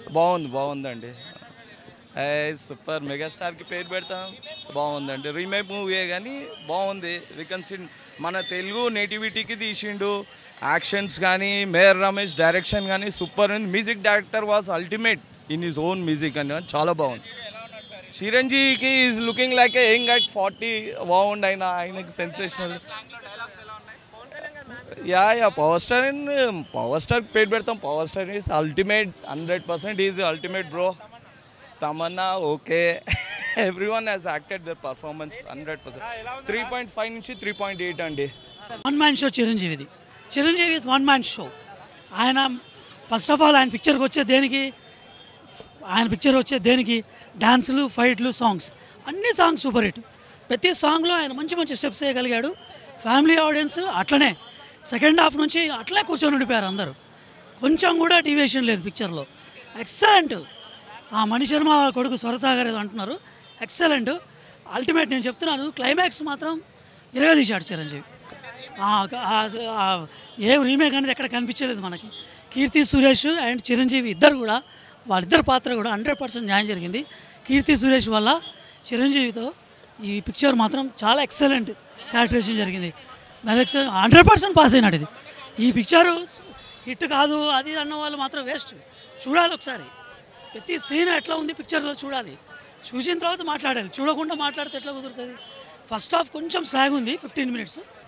బాగుంది బాగుందండి ఏ సూపర్ మెగాస్టార్కి పేరు పెడతాం బాగుందండి రీమేక్ మూవీయే కానీ బాగుంది రికన్సిడ్ మన తెలుగు నేటివిటీకి తీసిండు యాక్షన్స్ కానీ మేయర్ రమేష్ డైరెక్షన్ కానీ సూపర్ ఉంది music director was ultimate in his own music అని చాలా బాగుంది చిరంజీవికి is looking like a young at forty బాగుంది ఆయన ఆయనకి sensational yeah yeah power star and power star పేరు పెడతాం power star is ultimate hundred percent is ultimate bro Tamannaah okay everyone has acted their performance hundred percent three point five నుంచి three point eight అండి one man show చిరంజీవిది Chiranjeevi is one man show ఆయన first of all ఆయన పిక్చర్కి వచ్చే దేనికి ఆయన picture వచ్చే దేనికి డాన్సులు ఫైట్లు సాంగ్స్ అన్ని సాంగ్స్ సూపర్ హిట్ ప్రతి సాంగ్లో ఆయన మంచి మంచి స్టెప్స్ వేయగలిగాడు ఫ్యామిలీ ఆడియన్స్ అట్లనే సెకండ్ హాఫ్ నుంచి అట్లే కూర్చొని ఉండిపోయారు అందరూ కొంచెం కూడా డీవియేషన్ లేదు పిక్చర్లో ఎక్సలెంట్ ఆ మణి శర్మ వాళ్ళ కొడుకు స్వరసాగర్ ఏదో అంటున్నారు ఎక్సలెంట్ అల్టిమేట్ నేను చెప్తున్నాను క్లైమాక్స్ మాత్రం ఇరగదీశాడు చిరంజీవి ఆ- ఆ- ఆ ఏ రీమేక్ అనేది ఎక్కడ కనిపించలేదు మనకి కీర్తి సురేష్ అండ్ చిరంజీవి ఇద్దరు కూడా వాళ్ళిద్దరు పాత్ర కూడా హండ్రెడ్ పర్సెంట్ న్యాయం జరిగింది కీర్తి సురేష్ వల్ల చిరంజీవితో ఈ పిక్చర్ మాత్రం చాలా ఎక్సలెంట్ క్యారెక్టరేషన్ జరిగింది హండ్రెడ్ పర్సెంట్ పాస్ అయినాడు ఇది ఈ పిక్చరు హిట్ కాదు అది అన్న వాళ్ళు మాత్రం వేస్ట్ చూడాలి ఒకసారి ప్రతి సీన్ ఎట్లా ఉంది పిక్చర్లో చూడాలి చూసిన తర్వాత మాట్లాడాలి చూడకుండా మాట్లాడితే ఎట్లా కుదురుతుంది ఫస్ట్ హాఫ్ కొంచెం స్లాగ్ ఉంది ఫిఫ్టీన్ మినిట్స్